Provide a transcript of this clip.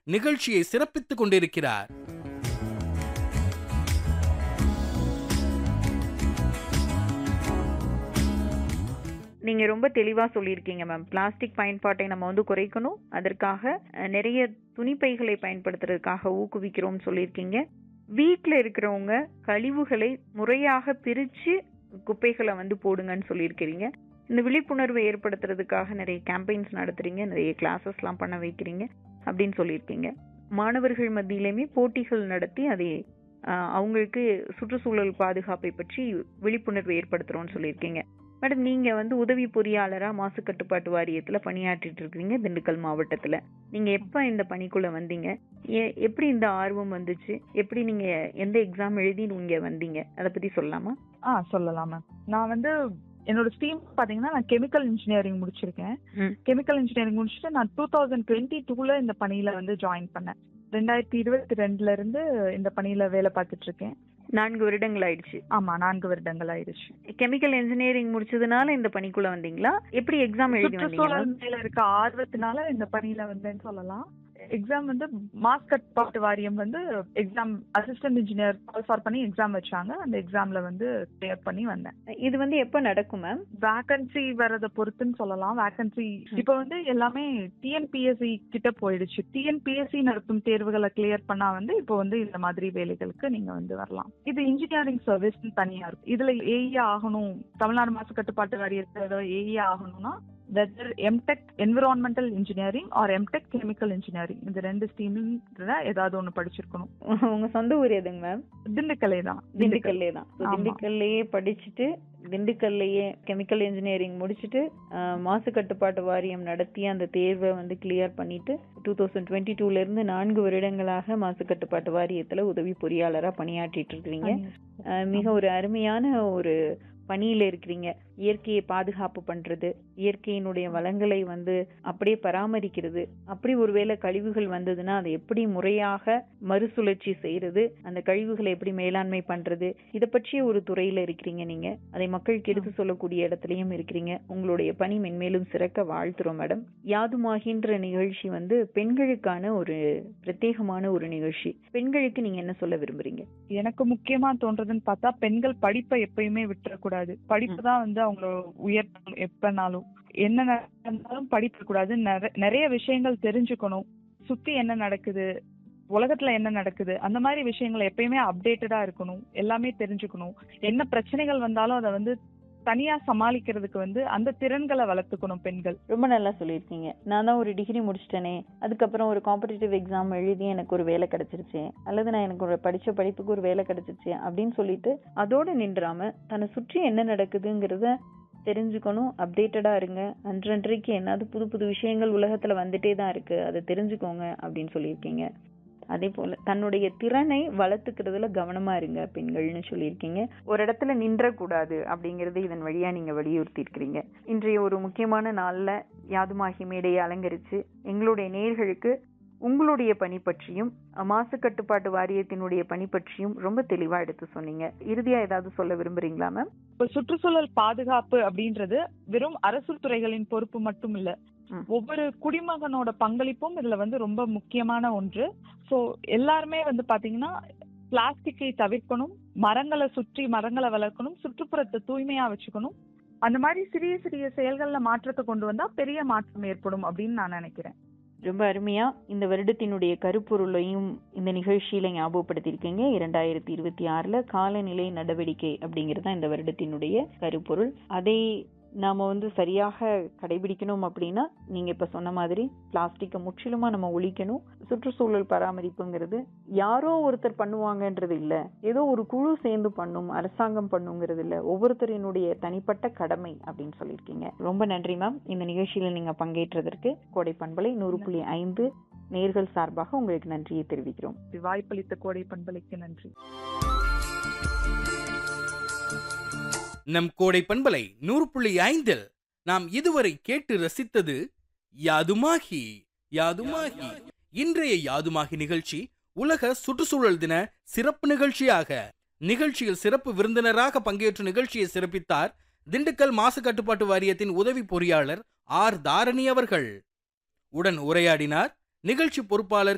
நிகழ்ச்சியை சிறப்பித்துக் கொண்டிருக்கிறார் நீங்க ரொம்ப தெளிவா சொல்லியிருக்கீங்க மேம் பிளாஸ்டிக் பயன்பாட்டை நம்ம வந்து குறைக்கணும் அதற்காக அஹ், நிறைய துணிப்பைகளை பயன்படுத்துறதுக்காக ஊக்குவிக்கிறோம்னு சொல்லியிருக்கீங்க வீட்ல இருக்கிறவங்க கழிவுகளை முறையாக பிரிச்சு குப்பைகளை வந்து போடுங்கன்னு சொல்லியிருக்கிறீங்க இந்த விழிப்புணர்வை ஏற்படுத்துறதுக்காக நிறைய கேம்பெயின்ஸ் நடத்துறீங்க நிறைய கிளாஸஸ்லாம் பண்ண வைக்கிறீங்க அப்படின்னு சொல்லியிருக்கீங்க மாணவர்கள் மத்தியிலுமே போட்டிகள் நடத்தி அதை அஹ், அவங்களுக்கு சுற்றுச்சூழல் பாதுகாப்பை பற்றி விழிப்புணர்வு ஏற்படுத்துறோம்னு சொல்லியிருக்கீங்க மேடம் நீங்க வந்து உதவி பொறியாளரா மாசு கட்டுப்பாட்டு வாரியத்துல பணியாற்றிட்டு இருக்கீங்க திண்டுக்கல் மாவட்டத்துல நீங்க எப்ப இந்த பணிக்குள்ள வந்தீங்க எ- எப்படி இந்த ஆர்வம் வந்துச்சு எப்படி நீங்க எந்த எக்ஸாம் எழுதி இங்க வந்தீங்க அதை பத்தி சொல்லலாமா ஆ சொல்லலாம் மேம் நான் வந்து என்னோட ஸ்ட்ரீம் பாத்தீங்கன்னா நான் கெமிக்கல் இன்ஜினியரிங் முடிச்சிருக்கேன் ம். கெமிக்கல் இன்ஜினியரிங் முடிச்சுட்டு நான் டூ தௌசண்ட் டுவெண்ட்டி டூல இந்த பணியில வந்து ஜாயின் பண்ணேன் ரெண்டாயிரத்தி இருபத்தி ரெண்டுல இருந்து இந்த பணியில வேலை பார்த்துட்டு இருக்கேன் நான்கு வருடங்கள் ஆயிடுச்சு ஆமா நான்கு வருடங்கள் ஆயிடுச்சு கெமிக்கல் இன்ஜினியரிங் முடிச்சதுனால இந்த பணிக்குள்ள வந்தீங்களா எப்படி எக்ஸாம் எழுதி வந்தீங்க சுற்றுச்சூழல் ma'am? மேல இருக்க ஆர்வத்தினால இந்த பணியில வந்தேன்னு சொல்லலாம் எக்ஸாம் வந்து மாஸ் கட்டுப்பாட்டு வாரியம் வந்து எக்ஸாம் அசிஸ்டன்ட் இன்ஜினியர் குவாலிஃபை பண்ணி எக்ஸாம் வச்சாங்க அந்த எக்ஸாம்ல வந்து கிளியர் பண்ணி வந்தேன் இது வந்து எப்ப நடக்கும் மேம் வேகன்சி வரத பொறுத்துன்னு சொல்லலாம் வேகன்சி இப்ப வந்து எல்லாமே டிஎன்பிஎஸ்சி கிட்ட போயிடுச்சு டிஎன்பிஎஸ்சி நடத்தும் தேர்வுகளை கிளியர் பண்ணா வந்து இப்போ வந்து இந்த மாதிரி வேலைகளுக்கு நீங்க வந்து வரலாம் இது இன்ஜினியரிங் சர்வீஸ் தனியா இருக்கும் இதுல ஏஇ ஆகணும் தமிழ்நாடு மாசு கட்டுப்பாட்டு வாரியத்துல ஏஇ ஆகணும்னா whether M Tech environmental engineering or M Tech chemical engineering இந்த ரெண்டு ஸ்ட்ரீம்ல ஏதாவது ஒண்ணு படிச்சிருக்கணும் உங்க சொந்த ஊர் எதுங்க மேம் திண்டுக்கல்லே தான் திண்டுக்கல்லே தான் So, ஆமா. திண்டுக்கல்லையே படிச்சுட்டு திண்டுக்கல்லையே கெமிக்கல் இன்ஜினியரிங் முடிச்சுட்டு அஹ், மாசு கட்டுப்பாட்டு வாரியம் நடத்தி அந்த தேர்வை வந்து கிளியர் பண்ணிட்டு டூ தௌசண்ட் டுவெண்ட்டி டூல இருந்து நான்கு வருடங்களாக மாசு கட்டுப்பாட்டு வாரியத்துல உதவி பொறியாளரா பணியாற்றிட்டு இருக்கிறீங்க அஹ், மிக ஒரு அருமையான ஒரு பணியில இருக்கிறீங்க இயற்கையை பாதுகாப்பு பண்றது இயற்கையினுடைய வளங்களை வந்து அப்படியே பராமரிக்கிறது அப்படி ஒருவேளை கழிவுகள் வந்ததுன்னா அதை எப்படி முறையாக மறுசுழற்சி செய்யறது அந்த கழிவுகளை எப்படி மேலாண்மை பண்றது இதை பற்றிய ஒரு துறையில இருக்கிறீங்க நீங்க அதை மக்களுக்கு எடுத்து சொல்லக்கூடிய இடத்துலயும் இருக்கிறீங்க உங்களுடைய பணி மென்மேலும் சிறக்க வாழ்த்துறோம் மேடம் யாதுமாகின்ற நிகழ்ச்சி வந்து பெண்களுக்கான ஒரு பிரத்யேகமான ஒரு நிகழ்ச்சி பெண்களுக்கு நீங்க என்ன சொல்ல விரும்புறீங்க எனக்கு முக்கியமா தோன்றதுன்னு பார்த்தா பெண்கள் படிப்பை எப்பயுமே விட்டுறக்கூடாது படிப்பு தான் வந்து அவங்கள உயர்த்தும் எப்பனாலும் என்ன நடந்தாலும் படிக்க கூடாது நிற- நிறைய விஷயங்கள் தெரிஞ்சுக்கணும் சுத்தி என்ன நடக்குது உலகத்துல என்ன நடக்குது அந்த மாதிரி விஷயங்கள் எப்பயுமே அப்டேட்டடா இருக்கணும் எல்லாமே தெரிஞ்சுக்கணும் என்ன பிரச்சனைகள் வந்தாலும் அதை வந்து தனியா சமாளிக்கிறதுக்கு வந்து அந்த திறன்களை வளர்த்துக்கணும் பெண்கள் ரொம்ப நல்லா சொல்லியிருக்கீங்க நான் தான் ஒரு டிகிரி முடிச்சிட்டேனே அதுக்கப்புறம் ஒரு காம்படிட்டிவ் எக்ஸாம் எழுதி எனக்கு ஒரு வேலை கிடைச்சிருச்சு அல்லது நான் எனக்கு ஒரு படிச்ச படிப்புக்கு ஒரு வேலை கிடைச்சிருச்சு அப்படின்னு சொல்லிட்டு அதோட நின்றாம தன்னை சுற்றி என்ன நடக்குதுங்கிறத தெரிஞ்சுக்கணும் அப்டேட்டடா இருங்க அன்றன்றைக்கு என்னது புது புது விஷயங்கள் உலகத்துல வந்துட்டே தான் இருக்கு அதை தெரிஞ்சுக்கோங்க அப்படின்னு சொல்லியிருக்கீங்க அதே போல தன்னுடைய திறனை வளர்த்துக்கிறதுல கவனமா இருங்க பெண்கள்னு சொல்லியிருக்கீங்க ஒரு இடத்துல நின்றக்கூடாது அப்படிங்கறது இதன் வழியா நீங்க வலியுறுத்தி இருக்கிறீங்க இன்றைய ஒரு முக்கியமான நாள்ல யாதுமாகி மேடையை அலங்கரிச்சு எங்களுடைய நேர்களுக்கு உங்களுடைய பணி பற்றியும் மாசு கட்டுப்பாட்டு வாரியத்தினுடைய பணி பற்றியும் ரொம்ப தெளிவா எடுத்து சொன்னீங்க இறுதியா ஏதாவது சொல்ல விரும்புறீங்களா மேம் இப்ப சுற்றுச்சூழல் பாதுகாப்பு அப்படின்றது வெறும் அரசு துறைகளின் பொறுப்பு மட்டும் இல்ல ம். ஒவ்வொரு குடிமகனோட பங்களிப்பும் இதுல வந்து ரொம்ப முக்கியமான ஒன்று சோ எல்லாருமே வந்து பாத்தீங்கன்னா பிளாஸ்டிக்கை தவிர்க்கணும் மரங்களை சுற்றி மரங்களை வளர்க்கணும் சுற்றுப்புறத்தை தூய்மையா வச்சுக்கணும் அந்த மாதிரி சிறிய சிறிய செயல்கள்ல மாற்றத்தை கொண்டு வந்தா பெரிய மாற்றம் ஏற்படும் அப்படின்னு நான் நினைக்கிறேன் ரொம்ப அருமையா இந்த வருடத்தினுடைய கருப்பொருளையும் இந்த நிகழ்ச்சியில ஞாபகப்படுத்தியிருக்கீங்க இரண்டாயிரத்தி இருபத்தி ஆறுல காலநிலை நடவடிக்கை அப்படிங்கிறது தான் இந்த வருடத்தினுடைய கருப்பொருள் அதை நாம வந்து சரியாக கடைபிடிக்கணும் அப்படின்னா நீங்க இப்ப சொன்ன மாதிரி பிளாஸ்டிக்கை முற்றிலுமா நம்ம ஒழிக்கணும் சுற்றுச்சூழல் பராமரிப்புங்கிறது யாரோ ஒருத்தர் பண்ணுவாங்கன்றது இல்ல ஏதோ ஒரு குழு சேர்ந்து பண்ணும் அரசாங்கம் பண்ணுங்கிறது இல்ல ஒவ்வொருத்தரினுடைய தனிப்பட்ட கடமை அப்படின்னு சொல்லியிருக்கீங்க ரொம்ப நன்றி மேம் இந்த நிகழ்ச்சியில நீங்க பங்கேற்றதற்கு கோடை பண்பலை நூறு புள்ளி ஐந்து நேர்கள் சார்பாக உங்களுக்கு நன்றியை தெரிவிக்கிறோம் வாய்ப்பளித்த கோடை பண்பலைக்கு நன்றி நம் கோடை பண்பலை நூறு புள்ளி ஐந்தில் நாம் இதுவரை கேட்டு ரசித்தது யாதுமாகி யாதுமாகி இன்றைய யாதுமாகி நிகழ்ச்சி உலக சுற்றுச்சூழல் தின சிறப்பு நிகழ்ச்சியாக நிகழ்ச்சியில் சிறப்பு விருந்தினராக பங்கேற்று நிகழ்ச்சியை சிறப்பித்தார் திண்டுக்கல் மாசு கட்டுப்பாட்டு வாரியத்தின் உதவி பொறியாளர் ஆர் தாரணி அவர்கள் உடன் உரையாடினார் நிகழ்ச்சி பொறுப்பாளர்